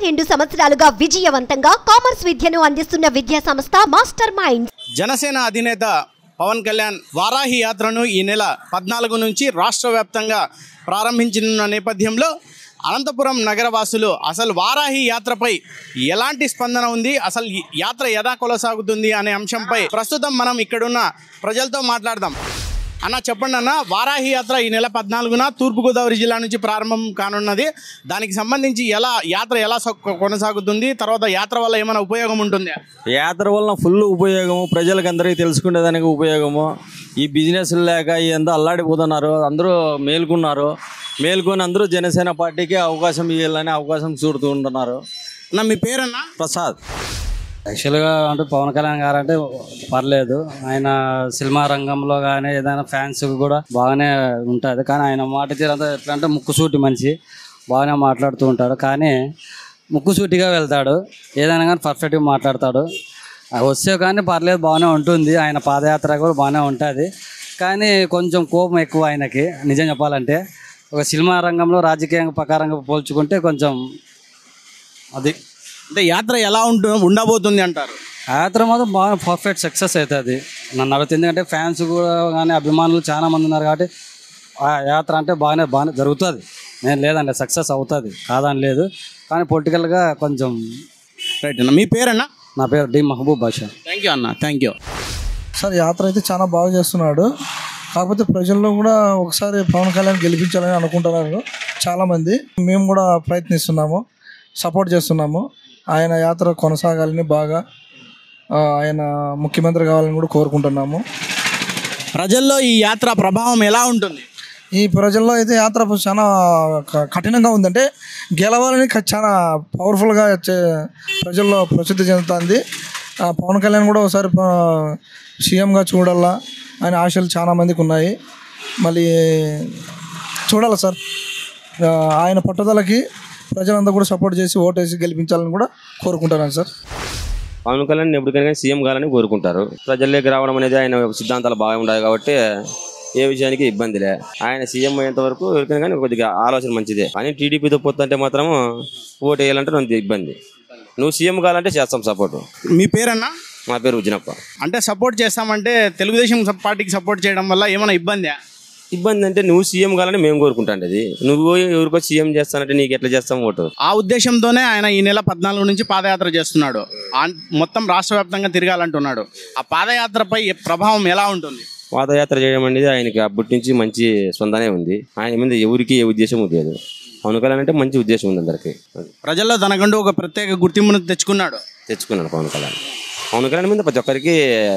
రెండు సంవత్సరాలుగా విజయవంతంగా కామర్స్ విద్యను అందిస్తున్న విద్యా సంస్థ మాస్టర్ మైండ్ జనసేన అధినేత పవన్ కళ్యాణ్ వారాహి యాత్రను ఈ నెల పద్నాలుగు నుంచి రాష్ట్ర వ్యాప్తంగా ప్రారంభించనున్న నేపథ్యంలో అనంతపురం నగరవాసులు అసలు వారాహి యాత్రపై ఎలాంటి స్పందన ఉంది అసలు ఈ యాత్ర ఎలా కొనసాగుతుంది అనే అంశంపై ప్రస్తుతం మనం ఇక్కడున్న ప్రజలతో మాట్లాడదాం అన్న చెప్పండి అన్న వారాహి యాత్ర ఈ నెల పద్నాలుగున తూర్పుగోదావరి జిల్లా నుంచి ప్రారంభం కానున్నది దానికి సంబంధించి ఎలా యాత్ర ఎలా సొ- కొనసాగుతుంది తర్వాత యాత్ర వల్ల ఏమైనా ఉపయోగం ఉంటుంది యాత్ర వలన ఫుల్ ఉపయోగము ప్రజలకు అందరికీ తెలుసుకునేదానికి ఉపయోగము ఈ బిజినెస్ లేక ఎంత అల్లాడిపోతున్నారు అందరూ మేల్కొన్నారు మేల్కొని అందరూ జనసేన పార్టీకి అవకాశం ఇవ్వాలని అవకాశం చూడుతూ ఉంటున్నారు అన్న మీ పేరన్నా ప్రసాద్ యాక్చువల్గా అంటే పవన్ కళ్యాణ్ గారు అంటే పర్లేదు ఆయన సినిమా రంగంలో కానీ ఏదైనా ఫ్యాన్స్ కూడా బాగానే ఉంటుంది కానీ ఆయన మాట తీరంతా ఎట్లా అంటే ముక్కుసూటి మనిషి బాగానే మాట్లాడుతూ ఉంటాడు కానీ ముక్కుసూటిగా వెళ్తాడు ఏదైనా కానీ పర్ఫెక్ట్గా మాట్లాడతాడు ఆ వస్తే కానీ పర్లేదు బాగానే ఉంటుంది ఆయన పాదయాత్ర కూడా బాగానే ఉంటుంది కానీ కొంచెం కోపం ఎక్కువ ఆయనకి నిజం చెప్పాలంటే ఒక సినిమా రంగంలో రాజకీయ ప్రకారంగా పోల్చుకుంటే కొంచెం అది అంటే యాత్ర ఎలా ఉంటు ఉండబోతుంది అంటారు యాత్ర మాత్రం బాగా పర్ఫెక్ట్ సక్సెస్ అవుతుంది నన్ను అడుగుతుంది ఎందుకంటే ఫ్యాన్స్ కూడా కానీ అభిమానులు చాలా మంది ఉన్నారు కాబట్టి ఆ యాత్ర అంటే బాగానే బాగానే జరుగుతుంది నేను లేదండి సక్సెస్ అవుతుంది కాదని లేదు కానీ పొలిటికల్గా కొంచెం రైట్ అన్న మీ పేరన్నా నా పేరు D Mahaboob Basha thank you అన్న థ్యాంక్ యూ సార్ యాత్ర అయితే చాలా బాగా చేస్తున్నాడు కాకపోతే ప్రజల్లో కూడా ఒకసారి పవన్ కళ్యాణ్ గెలిపించాలని అనుకుంటున్నారు చాలామంది మేము కూడా ప్రయత్నిస్తున్నాము సపోర్ట్ చేస్తున్నాము ఆయన యాత్ర కొనసాగాలని బాగా ఆ, ఆయన ముఖ్యమంత్రి కావాలని కూడా కోరుకుంటున్నాము ప్రజల్లో ఈ యాత్ర ప్రభావం ఎలా ఉంటుంది ఈ ప్రజల్లో అయితే యాత్ర చాలా క- కఠినంగా ఉందంటే గెలవాలని క- చాలా పవర్ఫుల్గా చే- ప్రజల్లో ప్రసిద్ధి చెందుతుంది ఆ, పవన్ కళ్యాణ్ కూడా ఒకసారి ప- సీఎంగా చూడాలా అనే ఆశలు చాలా మందికి ఉన్నాయి మళ్ళీ చూడాలి సార్ ఆ, ఆయన పట్టుదలకి ప్రజలంతా కూడా సపోర్ట్ చేసి ఓటేసి గెలిపించాలని కూడా కోరుకుంటున్నాను సార్ పవన్ కళ్యాణ్ ఎప్పటికైనా సీఎం కావాలని కోరుకుంటారు ప్రజల్లోకి రావడం అనేది ఆయన సిద్ధాంతాలు బాగా ఉన్నాయి కాబట్టి ఏ విషయానికి ఇబ్బందిలే ఆయన సీఎం అయ్యేంత వరకు ఎవరికైనా కానీ కొద్దిగా ఆలోచన మంచిదే కానీ టీడీపీతో పోతుంటే మాత్రం ఓటు వేయాలంటే నాకు ఇబ్బంది నువ్వు సీఎం కావాలంటే చేస్తాం సపోర్ట్ మీ పేరన్నా మా పేరు ఉజ్జనప్ప అంటే సపోర్ట్ చేస్తామంటే తెలుగుదేశం స- పార్టీకి సపోర్ట్ చేయడం వల్ల ఏమైనా ఇబ్బంది ఇబ్బంది అంటే నువ్వు సీఎం కావాలని మేము కోరుకుంటాం అది నువ్వు ఎవరికో సీఎం చేస్తానంటే నీకు ఎట్లా చేస్తాం ఓటు ఆ ఉద్దేశంతోనే ఆయన ఈ నెల పద్నాలుగు నుంచి పాదయాత్ర చేస్తున్నాడు ఆ- మొత్తం రాష్ట్ర వ్యాప్తంగా తిరగాలంటున్నాడు ఆ పాదయాత్రపై ఏ ప్రభావం ఎలా ఉంటుంది పాదయాత్ర చేయడం అనేది ఆయనకి అప్పటి నుంచి మంచి స్పందనే ఉంది ఆయన మీద ఎవరికి ఏ ఉద్దేశం లేదు పవన్ కళ్యాణ్ అంటే మంచి ఉద్దేశం ఉంది అందరికి అది ప్రజల్లో తనకంటూ ఒక ప్రత్యేక గుర్తింపును తెచ్చుకున్నాడు తెచ్చుకున్నాడు పవన్ కళ్యాణ్ పవన్ కళ్యాణ్ మీద ప్రతి ఒక్కరికి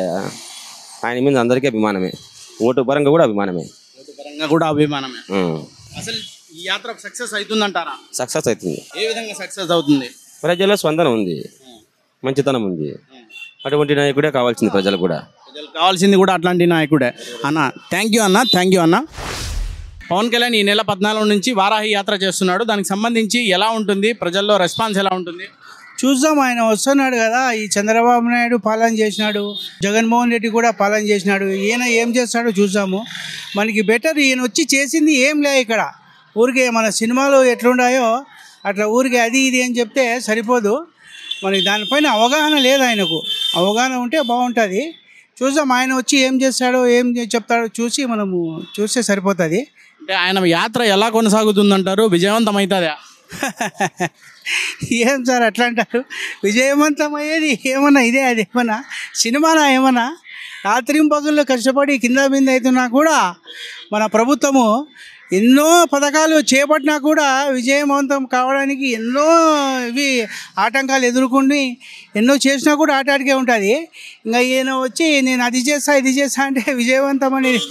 ఆయన మీద అందరికీ అభిమానమే ఓటు పరంగా కూడా అభిమానమే పరంగా కూడా అభిమానమే అసలు ఈ యాత్ర సక్సెస్ అవుతుందంటారా సక్సెస్ అవుతుంది ఏ విధంగా సక్సెస్ అవుతుంది ప్రజల్లో స్పందన ఉంది మంచితనం ఉంది అటువంటి నాయకుడే కావాల్సింది ప్రజలకు కూడా ప్రజలకు కావాల్సింది కూడా అట్లాంటి నాయకుడే అన్న థ్యాంక్ యూ అన్న థ్యాంక్ యూ అన్న పవన్ కళ్యాణ్ ఈ నెల పద్నాలుగు నుంచి వారాహి యాత్ర చేస్తున్నాడు దానికి సంబంధించి ఎలా ఉంటుంది ప్రజల్లో రెస్పాన్స్ ఎలా ఉంటుంది చూద్దాం ఆయన వస్తున్నాడు కదా ఈ చంద్రబాబు నాయుడు పాలన చేసినాడు జగన్మోహన్ రెడ్డి కూడా పాలన చేసినాడు ఈయన ఏం చేస్తాడో చూద్దాము మనకి బెటర్ ఈయన వచ్చి చేసింది ఏం లే ఇక్కడ ఊరికే మన సినిమాలు ఎట్లుండాయో అట్లా ఊరికే అది ఇది అని చెప్తే సరిపోదు మనకి దానిపైన అవగాహన లేదు ఆయనకు అవగాహన ఉంటే బాగుంటుంది చూద్దాం ఆయన వచ్చి ఏం చేస్తాడో ఏం చెప్తాడో చూసి మనము చూస్తే సరిపోతుంది అంటే ఆయన యాత్ర ఎలా కొనసాగుతుందంటారు విజయవంతం అవుతుందా ఏం సార్ అట్లా అంటారు విజయవంతం అయ్యేది ఏమన్నా ఇదే అది ఏమన్నా సినిమానా ఏమన్నా రాత్రి పగుల్లో కష్టపడి కింద బింద అవుతున్నా కూడా మన ప్రభుత్వము ఎన్నో పథకాలు చేపట్టినా కూడా విజయవంతం కావడానికి ఎన్నో ఇవి ఆటంకాలు ఎదుర్కొని ఎన్నో చేసినా కూడా ఆటాడికే ఉంటుంది ఇంకా ఈయన వచ్చి నేను అది చేస్తా ఇది చేస్తా అంటే విజయవంతం అనేది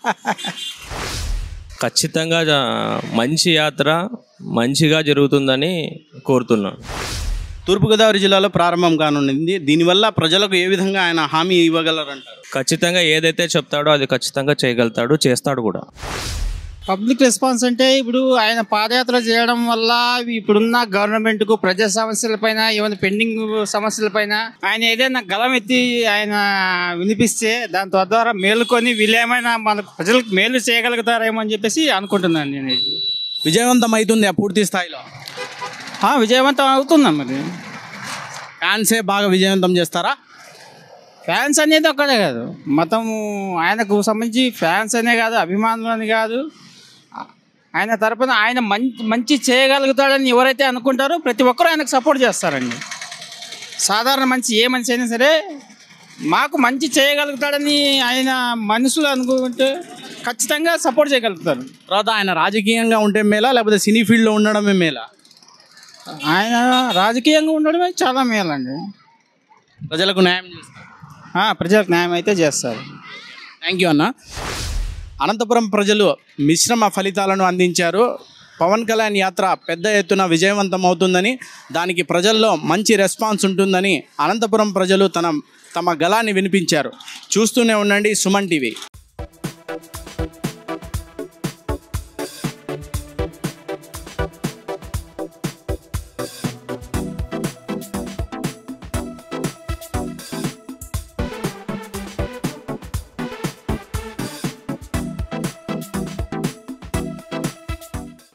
ఖచ్చితంగా జ- మంచి యాత్ర మంచిగా జరుగుతుందని కోరుతున్నాను తూర్పుగోదావరి జిల్లాలో ప్రారంభం కానుంది దీనివల్ల ప్రజలకు ఏ విధంగా ఆయన హామీ ఇవ్వగలరంటారు ఖచ్చితంగా ఏదైతే చెప్తాడో అది ఖచ్చితంగా చేయగలుగుతాడు చేస్తాడు కూడా పబ్లిక్ రెస్పాన్స్ అంటే ఇప్పుడు ఆయన పాదయాత్ర చేయడం వల్ల ఇప్పుడున్న గవర్నమెంట్ కు ప్రజా సమస్యలపైన ఏమైనా పెండింగ్ సమస్యలపైన ఆయన ఏదైనా గలం ఎత్తి ఆయన వినిపిస్తే దాని తద్వారా మేలుకొని వీళ్ళేమైనా మన ప్రజలకు మేలు చేయగలుగుతారేమో అని చెప్పేసి అనుకుంటున్నాను నేను ఇది. విజయవంతం అవుతుంది ఆ పూర్తి స్థాయిలో ఆ, విజయవంతం అవుతుందా మరి ఫ్యాన్సే బాగా విజయవంతం చేస్తారా ఫ్యాన్స్ అనేది ఒక్కటే కాదు మతం ఆయనకు సంబంధించి ఫ్యాన్స్ అనే కాదు అభిమానులు అని కాదు ఆయన తరపున ఆయన మంచి మంచి చేయగలుగుతాడని ఎవరైతే అనుకుంటారో ప్రతి ఒక్కరూ ఆయనకు సపోర్ట్ చేస్తారండి సాధారణ మనిషి ఏ మనిషి అయినా సరే మాకు మంచి చేయగలుగుతాడని ఆయన మనుషులు అనుకుంటే ఖచ్చితంగా సపోర్ట్ చేయగలుగుతారు తర్వాత ఆయన రాజకీయంగా ఉంటే మేలా లేకపోతే సినీ ఫీల్డ్లో ఉండడమే మేలా ఆయన రాజకీయంగా ఉండడమే చాలా మేలండి ప్రజలకు న్యాయం చేస్తారు ఆ, ప్రజలకు న్యాయం అయితే చేస్తారు థ్యాంక్ యూ అన్న అనంతపురం ప్రజలు మిశ్రమ ఫలితాలను అందించారు పవన్ కళ్యాణ్ యాత్ర పెద్ద ఎత్తున విజయవంతం అవుతుందని దానికి ప్రజల్లో మంచి రెస్పాన్స్ ఉంటుందని అనంతపురం ప్రజలు తన తమ గలాన్ని వినిపించారు చూస్తూనే ఉండండి సుమన్ టీవీ